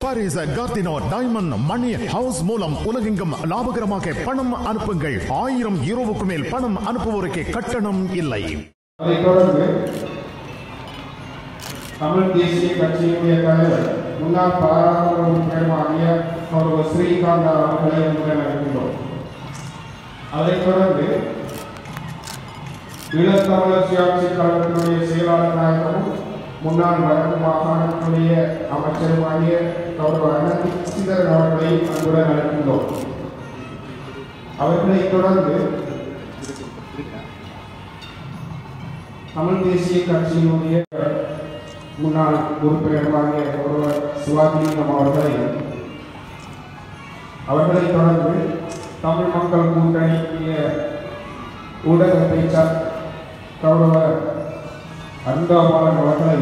Paris Cardino diamond மணி house மூலம் உலகெங்கும் லாபகரமாக பணம் அனுப்புங்கள் ஆயிரம் யூரோவுக்கு மேல் பணம் அனுப்புவோருக்கு கட்டணம் இல்லை அதைத் தொடர்ந்து தமிழ் தேசிய கட்சியினுடைய தலைவர் முன்னாள் பாராளுமன்ற உறுப்பினருமாகிய கௌரவ ஸ்ரீகாந்த் அவர்களை முதல் அழைக்கின்றோம் அதைத் தொடர்ந்து ஈழத்தமிழர் சுயாட்சி கழகத்தினுடைய செயலாளர் நாயகமும் முன்னாள் வடக்கு மாகாணத்தினுடைய அமைச்சருமாகிய கௌரவ அனந்தி சிதரன் அவர்களை அன்புடன் அழைக்கின்றோம் அவர்களைத் தொடர்ந்து தமிழ் தேசிய கட்சியினுடைய முன்னாள் உறுப்பினருமாகிய ஒருவர் சிவாஜிலிங்கம் அவர்களை அவர்களைத் தொடர்ந்து தமிழ் மக்கள் கூட்டணிய ஊடக பேச்சாளர் கௌரவ அருந்தாபாலன் அவர்களை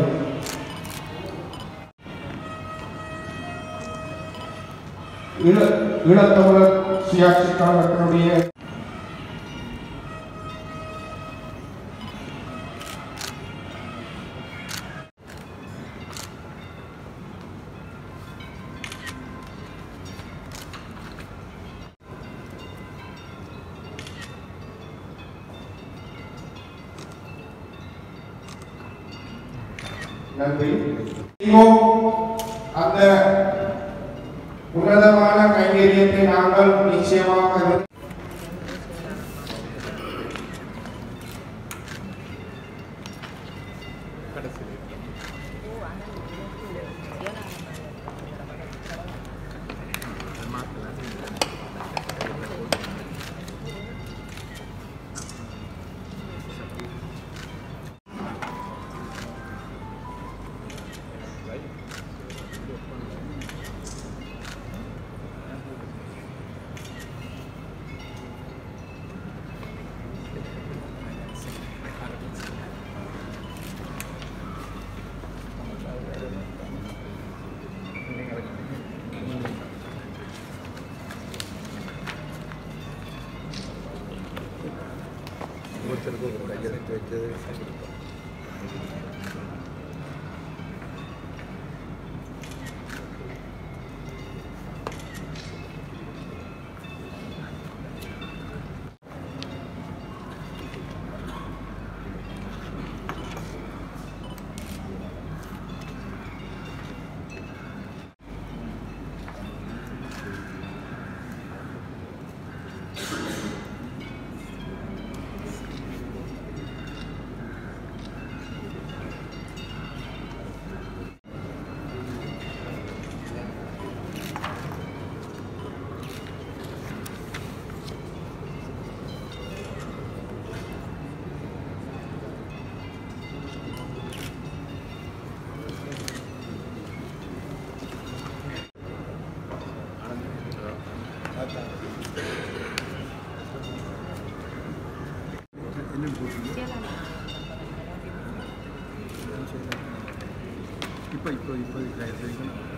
ஈழ ஈழத்தமிழர் சுயாட்சி கழகத்தினுடைய நன்றி செய்வோம். அந்த உன்னதமான கைங்கரியத்தை நாங்கள் நிச்சயமாக நிறு- இப்போ இப்போ இப்போ